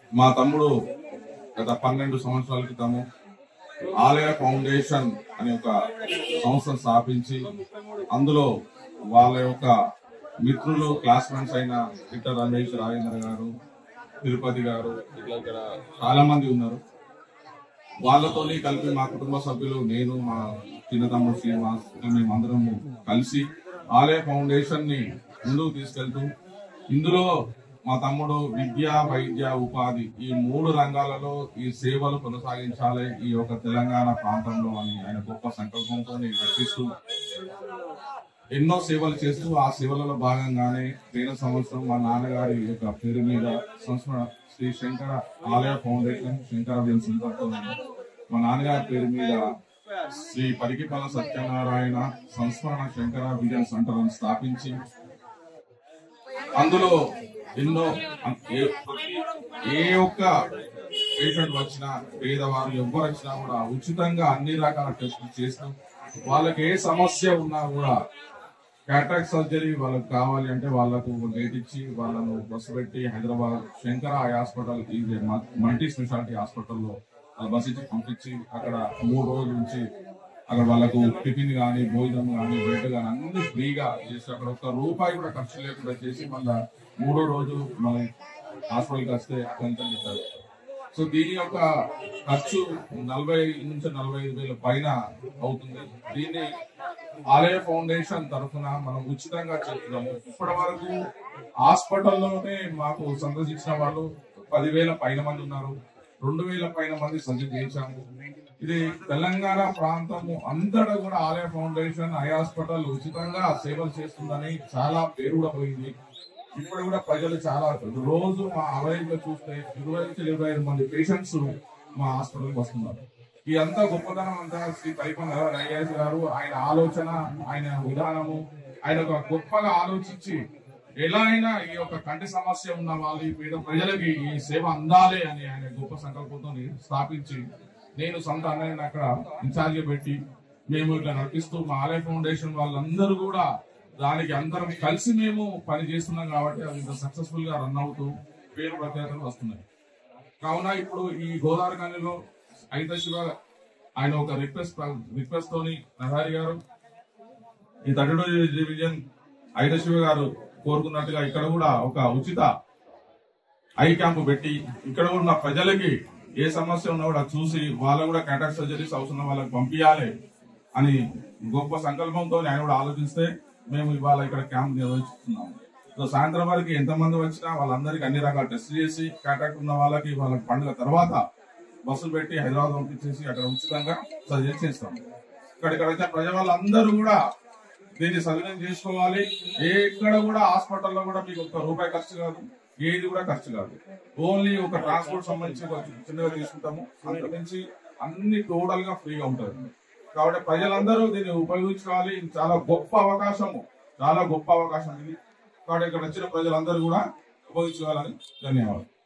మా తమ్ముడు గత పన్నెండు సంవత్సరాల క్రితము ఆలయ ఫౌండేషన్ అనే ఒక సంస్థ స్థాపించి అందులో వాళ్ళ యొక్క మిత్రులు క్లాస్మేట్స్ అయిన ఇట్ట రమేష్ రాజేంద్ర గారు తిరుపతి గారు ఇట్లా ఇక్కడ చాలా మంది ఉన్నారు వాళ్ళతోని కలిపి మా కుటుంబ సభ్యులు నేను మా చిన్న తమ్ముడు శ్రీనివాస్ ఇట్లా మేమందరము కలిసి ఆలయ ఫౌండేషన్ ని ముందుకు తీసుకెళ్తూ ఇందులో మా తమ్ముడు విద్య వైద్య ఉపాధి ఈ మూడు రంగాలలో ఈ సేవలు కొనసాగించాలి ఈ యొక్క తెలంగాణ ప్రాంతంలో అని ఆయన గొప్ప సంకల్పంతో నటిస్తూ ఎన్నో సేవలు చేస్తూ ఆ సేవలలో భాగంగానే పోయిన సంవత్సరం మా నాన్నగారి యొక్క పేరు మీద సంస్మరణ శ్రీ శంకర ఆలయ ఫౌండేషన్ శంకర సెంటర్తో మా నాన్నగారి పేరు మీద శ్రీ పరికిపల సత్యనారాయణ సంస్మరణ శంకర విజన్ సెంటర్ అని స్థాపించి అందులో ఎన్నో ఏ- ఏ ఒక్క పేషెంట్ వచ్చినా పేదవారు ఎవ్వరు వచ్చినా కూడా ఉచితంగా అన్ని రకాల టెస్టులు చేస్తూ వాళ్ళకి ఏ సమస్య ఉన్నా కూడా క్యాట్రాక్ట్ సర్జరీ వాళ్ళకి కావాలి అంటే వాళ్ళకు డేట్ ఇచ్చి వాళ్ళను బస్సు పెట్టి హైదరాబాద్ శంకర ఐ హాస్పిటల్ ఇది మల్టీ స్పెషాలిటీ హాస్పిటల్లో బస్ ఇచ్చి పంపించి అక్కడ మూడు రోజుల నుంచి అక్కడ వాళ్ళకు టిఫిన్ కానీ భోజనం కానీ బెడ్ కానీ అన్ని ఫ్రీగా చేసి అక్కడ ఒక్క రూపాయి కూడా ఖర్చు లేకుండా చేసి మళ్ళా మూడో రోజు మళ్ళీ హాస్పిటల్కి వస్తే కొంత ఇస్తారు సో దీని యొక్క ఖర్చు నలభై నుంచి నలభై ఐదు వేల పైన అవుతుంది దీన్ని ఆలయ ఫౌండేషన్ తరఫున మనం ఉచితంగా చేస్తున్నాము ఇప్పటి వరకు హాస్పిటల్లోనే మాకు సందర్శించిన వాళ్ళు పదివేల పైన మంది ఉన్నారు రెండు వేల పైన మంది సర్జరీ చేశాము ఇది తెలంగాణ ప్రాంతము అంతటా కూడా ఆలయ ఫౌండేషన్ ఐ హాస్పిటల్ ఉచితంగా సేవలు చేస్తుందని చాలా పేరు కూడా పోయింది ఇప్పుడు కూడా ప్రజలు చాలా రోజు మా అవైల్ లో చూస్తే ఇరవై నుంచి ఇరవై ఐదు మంది పేషెంట్స్ మా హాస్పిటల్కి వస్తున్నారు ఈ అంతా గొప్పతనం అంతా శ్రీ పరిపన్ రయ్యాస్ గారు ఆయన ఆలోచన ఆయన విధానము ఆయన ఒక గొప్పగా ఆలోచించి ఎలా అయినా ఈ యొక్క కంటి సమస్య ఉన్న వాళ్ళు ఈ పేద ప్రజలకి ఈ సేవ అందాలి అని ఆయన గొప్ప సంకల్పంతో స్థాపించి నేను సొంత అన్నయ్యని అక్కడ ఇన్ఛార్జ్ పెట్టి మేము ఇట్లా నడిపిస్తూ మా ఆలయ ఫౌండేషన్ వాళ్ళందరూ కూడా దానికి అందరం కలిసి మేము పని చేస్తున్నాం కాబట్టి అది ఇంత సక్సెస్ఫుల్ గా రన్ అవుతూ పేరు ప్రత్యేకతలు వస్తున్నాయి కావున ఇప్పుడు ఈ గోదావరి కనిలో ఐత శివ ఆయన ఒక రిక్వెస్ట్ రిక్వెస్ట్ తోని నహారి గారు ఈ థర్టీ డివిజన్ ఐత శివ గారు కోరుకున్నట్టుగా ఇక్కడ కూడా ఒక ఉచిత ఐ క్యాంప్ పెట్టి ఇక్కడ ఉన్న ప్రజలకి ఏ సమస్య ఉన్నా కూడా చూసి వాళ్ళు కూడా కాంటాక్ట్ సర్జరీస్ అవసరం వాళ్ళకి పంపించాలి అని గొప్ప సంకల్పంతో ఆయన కూడా ఆలోచిస్తే మేము ఇవాళ ఇక్కడ క్యాంప్ నిర్వహిస్తున్నాము సో సాయంత్రం వరకు ఎంతమంది వచ్చినా వాళ్ళందరికీ అన్ని రకాల టెస్ట్ చేసి కాంటాక్ట్ ఉన్న వాళ్ళకి వాళ్ళకి పండుగ తర్వాత బస్సులు పెట్టి హైదరాబాద్ పంపించేసి అక్కడ ఉచితంగా సర్జరీ చేస్తాం ఇక్కడ ఇక్కడ వచ్చే ప్రజల వాళ్ళందరూ కూడా దీన్ని సద్వినియోగం చేసుకోవాలి ఏ ఎక్కడ కూడా హాస్పిటల్లో కూడా మీకు ఒక్క రూపాయి ఖర్చు కాదు ఏది కూడా ఖర్చు కాదు ఓన్లీ ఒక ట్రాన్స్పోర్ట్ సంబంధించి ఒక చిన్నగా తీసుకుంటాము అంతకు మించి అన్ని టోటల్ గా ఫ్రీగా ఉంటుంది కాబట్టి ప్రజలందరూ దీన్ని ఉపయోగించుకోవాలి ఇది చాలా గొప్ప అవకాశము చాలా గొప్ప అవకాశం ఇది కాబట్టి ఇక్కడ వచ్చిన ప్రజలందరూ కూడా ఉపయోగించుకోవాలని ధన్యవాదాలు